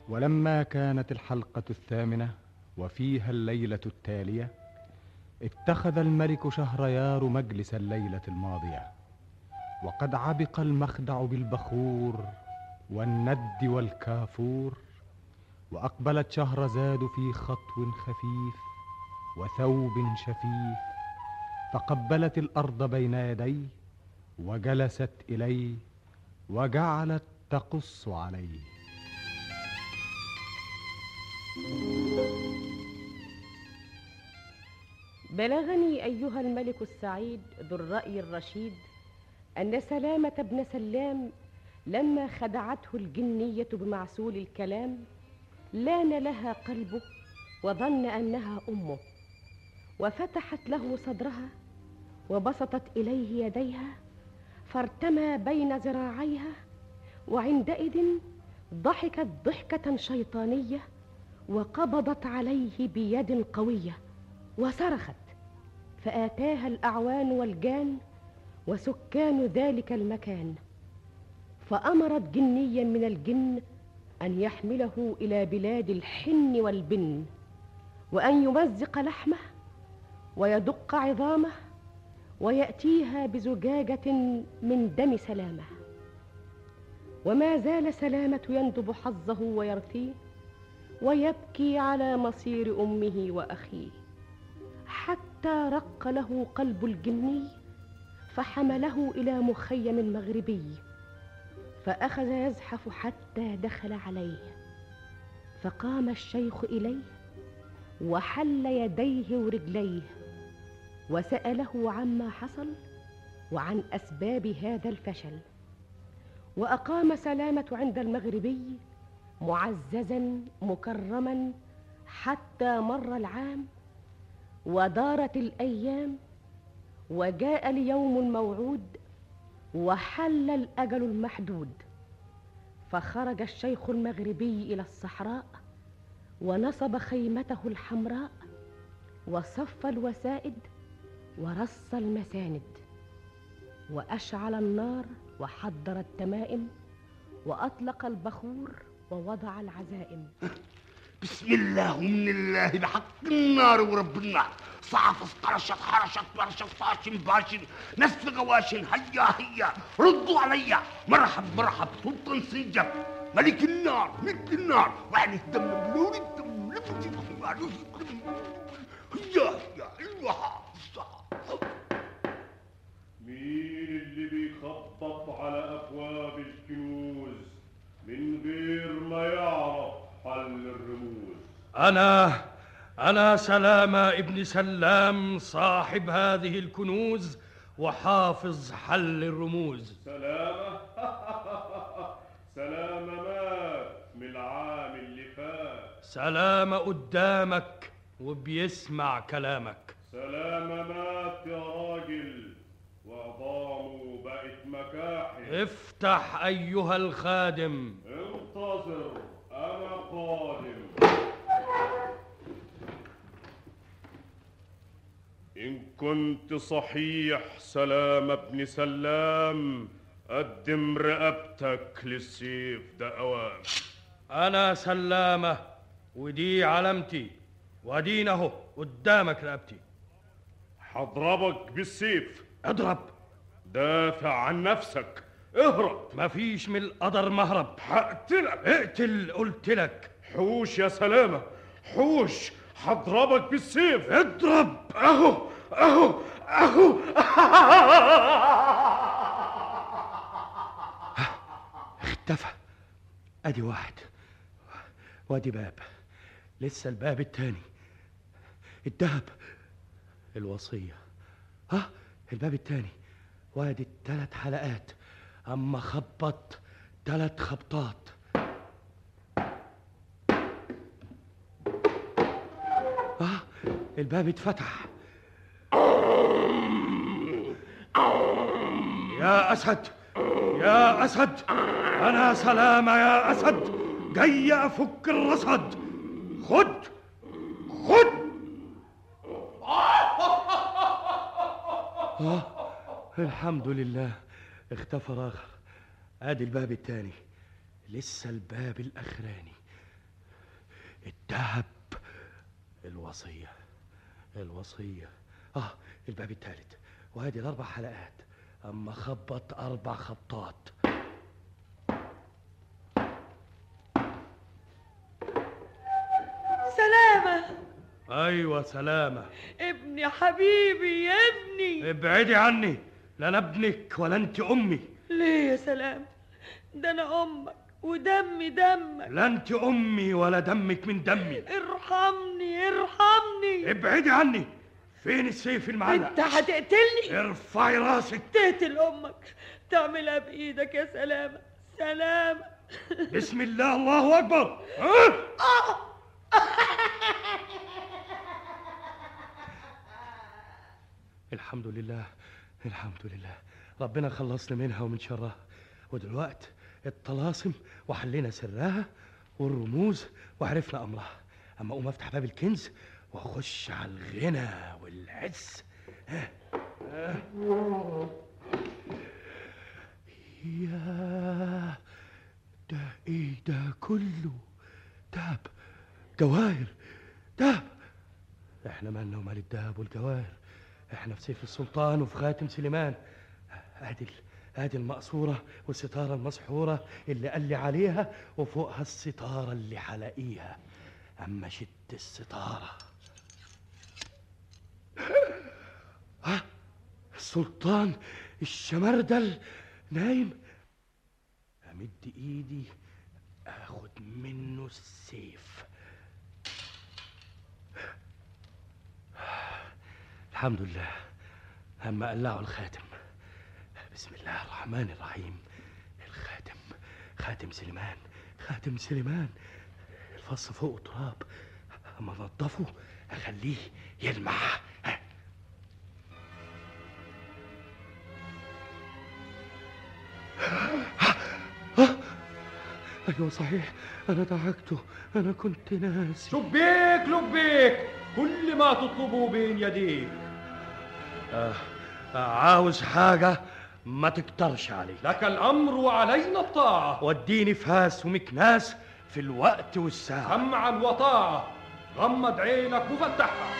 ولما كانت الحلقة الثامنة وفيها الليلة التالية اتخذ الملك شهريار مجلس الليلة الماضية وقد عبق المخدع بالبخور والند والكافور وأقبلت شهرزاد في خطو خفيف وثوب شفيف فقبلت الأرض بين يديه وجلست إليه وجعلت تقص عليه بلغني أيها الملك السعيد ذو الرأي الرشيد أن سلامة بن سلام لما خدعته الجنية بمعسول الكلام لان لها قلبه وظن أنها أمه وفتحت له صدرها وبسطت إليه يديها فارتمى بين ذراعيها وعندئذ ضحكت ضحكة شيطانية وقبضت عليه بيد قوية وصرخت فآتاها الأعوان والجان وسكان ذلك المكان فأمرت جنيا من الجن أن يحمله إلى بلاد الحن والبن وأن يمزق لحمه ويدق عظامه ويأتيها بزجاجة من دم سلامه وما زال سلامة يندب حظه ويرثيه ويبكي على مصير أمه وأخيه حتى رق له قلب الجني فحمله إلى مخيم مغربي فأخذ يزحف حتى دخل عليه فقام الشيخ إليه وحل يديه ورجليه وسأله عما حصل وعن أسباب هذا الفشل وأقام سلامة عند المغربي معززا مكرما حتى مر العام ودارت الأيام وجاء اليوم الموعود وحل الأجل المحدود فخرج الشيخ المغربي إلى الصحراء ونصب خيمته الحمراء وصف الوسائد ورص المساند واشعل النار وحضر التمائم واطلق البخور ووضع العزائم بسم الله ومن الله بحق النار ورب النار صعفص قرشت حرشت برشت فاشن باشن نسف غواشن هيا هيا ردوا عليا مرحب مرحب سلطان سنجب ملك النار ملك النار وعليه الدم بلون الدم لفتي هيا هيا ايوه مين اللي بيخبط على أبواب الكنوز من غير ما يعرف حل الرموز أنا أنا سلامة ابن سلام صاحب هذه الكنوز وحافظ حل الرموز سلامة سلامة مات من العام اللي فات سلامة قدامك وبيسمع كلامك سلامة مات يا راجل وعظامه بقت مكاحل افتح أيها الخادم انتظر أنا قادم إن كنت صحيح سلام ابن سلام قدم رقبتك للسيف ده أوام أنا سلامة ودي علامتي وادينا اهو قدامك رقبتي هضربك بالسيف اضرب دافع عن نفسك اهرب مفيش من القدر مهرب هقتلك اقتل قلت لك حوش يا سلامة حوش هضربك بالسيف اضرب اهو اهو اهو اختفى ادي واحد وادي باب لسه الباب التاني الدهب الوصية ها الباب التاني وادي التلات حلقات اما خبط تلات خبطات اه الباب اتفتح يا اسد يا اسد انا سلامة يا اسد جاي افك الرصد خد خد آه الحمد لله اختفى راخر ادي الباب التاني لسه الباب الاخراني الذهب الوصية الوصية اه الباب الثالث وهذه الأربع حلقات أما خبط أربع خبطات سلامة أيوة سلامة ابني حبيبي يا ابني ابعدي عني لا أنا ابنك ولا أنت أمي ليه يا سلام ده انا امك ودمي دمك لا أنت أمي ولا دمك من دمي ارحمني ارحمني ابعدي عني فين السيف المعلق انت هتقتلني ارفعي راسك تقتل امك تعملها بايدك يا سلامة سلامة بسم الله الله أكبر ها؟ الحمد لله الحمد لله ربنا خلصنا منها ومن شرها ودلوقت الطلاسم وحلينا سرها والرموز وعرفنا امرها اما اقوم افتح باب الكنز واخش على الغنى والعز ها؟ ها؟ يا ده ايه ده كله دهب جواهر دهب احنا مالنا ومال الدهب والجواهر احنا في سيف السلطان وفي خاتم سليمان ادي ال- ادي المقصوره والستاره المسحوره اللي قال لي عليها وفوقها الستاره اللي حلاقيها اما شد الستاره ها السلطان الشمردل نايم امد ايدي اخد منه السيف الحمد لله اما قلعوا الخاتم بسم الله الرحمن الرحيم الخاتم خاتم سليمان خاتم سليمان الفص فوق تراب اما انضفه اخليه يلمع ها. ايوه صحيح انا دعكته انا كنت ناسي شبيك لبيك كل ما تطلبه بين يديك آه عاوز حاجه ما تكترش علي لك الأمر وعلينا الطاعة وديني فاس ومكناس في الوقت والساعه سمعا وطاعة غمض عينك وفتحها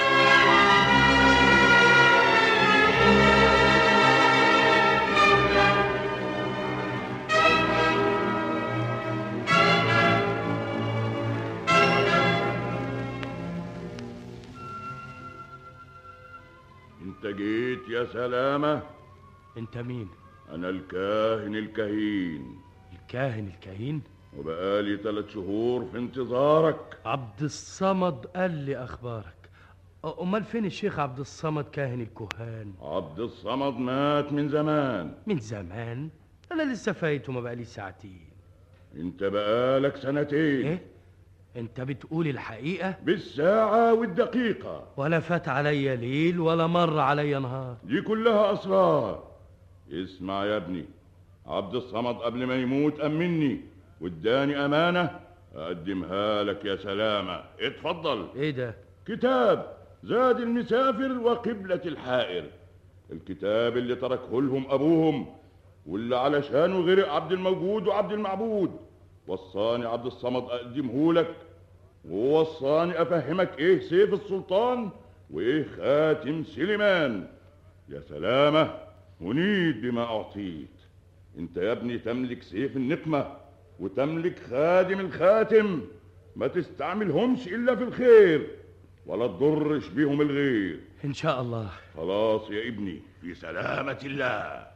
انت جيت يا سلامة انت مين انا الكاهن الكهين الكاهن الكهين وبقالي ثلاث شهور في انتظارك عبد الصمد قال لي اخبارك أ- امال فين الشيخ عبد الصمد كاهن الكهان عبد الصمد مات من زمان من زمان انا لسه فايته ما بقالي ساعتين انت بقالك سنتين ايه انت بتقول الحقيقه بالساعة والدقيقة ولا فات عليا ليل ولا مر عليا نهار دي كلها اسرار اسمع يا ابني عبد الصمد قبل ما يموت امني واداني امانة اقدمها لك يا سلامة اتفضل ايه ده كتاب زاد المسافر وقبلة الحائر الكتاب اللي تركه لهم أبوهم واللي علشانه غرق عبد الموجود وعبد المعبود وصاني عبد الصمد أقدمه لك ووصاني أفهمك إيه سيف السلطان وإيه خاتم سليمان يا سلامة هنيت بما أعطيت أنت يا ابني تملك سيف النقمة وتملك خادم الخاتم ما تستعملهمش إلا في الخير ولا تضرش بيهم الغير ان شاء الله خلاص يا ابني في سلامة الله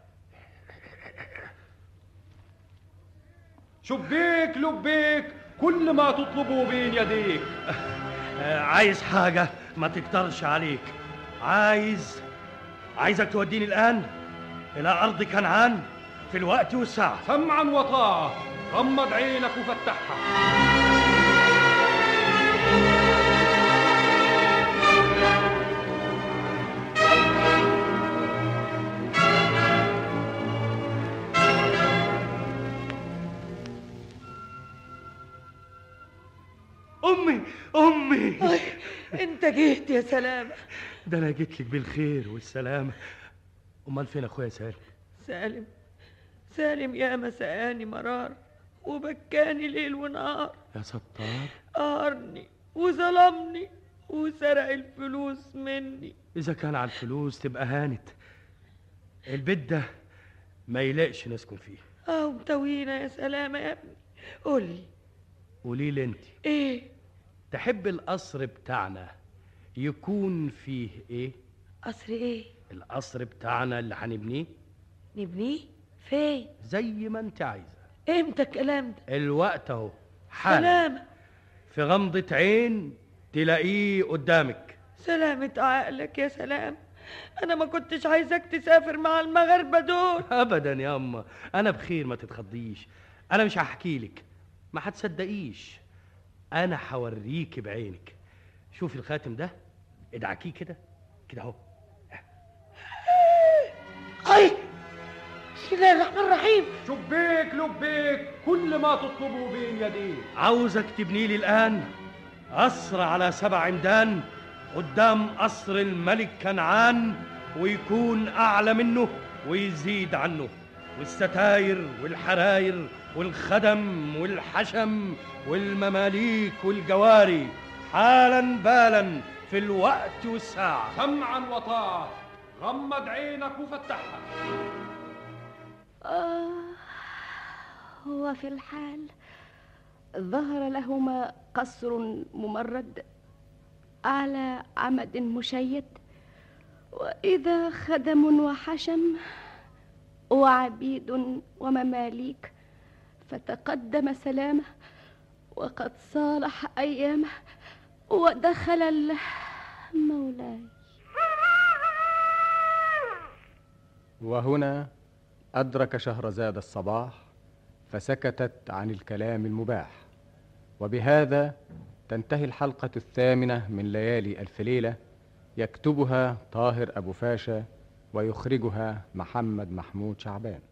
شبيك لبيك كل ما تطلبه بين يديك آه، عايز حاجه ما تقدرش عليك عايز عايزك توديني الان الى ارض كنعان في الوقت والساعه سمعا وطاعة غمض عينك وفتحها امي امي أي انت جيت يا سلامة ده انا جيت لك بالخير والسلامه امال فين اخويا سالم سالم سالم يا مساني مرار وبكاني ليل ونهار يا ستار قهرني وظلمني وسرق الفلوس مني اذا كان على الفلوس تبقى هانت البيت ده ما يلاقش نسكن فيه اه متوينا يا سلامة يا ابني قولي قولي لي انت ايه تحب القصر بتاعنا يكون فيه ايه قصر ايه القصر بتاعنا اللي هنبنيه نبنيه فين زي ما انت عايزه امتى الكلام ده الوقت اهو حالا سلامة في غمضة عين تلاقيه قدامك سلامة عقلك يا سلام انا ما كنتش عايزك تسافر مع المغاربة دول ابدا يا اما انا بخير ما تتخضيش انا مش هحكي لك ما هتصدقيش انا هوريكي بعينك شوفي الخاتم ده ادعكيه كده كده اهو اي بسم الله الرحمن الرحيم شبيك لبيك كل ما تطلبه بين يديك عاوزك تبني لي الآن قصر على سبع عمدان قدام قصر الملك كنعان ويكون أعلى منه ويزيد عنه والستاير والحراير والخدم والحشم والمماليك والجواري حالا بالا في الوقت والساعة سمعا وطاعة غمض عينك وفتحها آه وفي الحال ظهر لهما قصر ممرد على عمد مشيد وإذا خدم وحشم وعبيد ومماليك فتقدم سلامه وقد صالح أيامه ودخل ال- مولاي وهنا أدرك شهرزاد الصباح فسكتت عن الكلام المباح وبهذا تنتهي الحلقة الثامنة من ليالي ألف ليلة يكتبها طاهر أبو فاشا ويخرجها محمد محمود شعبان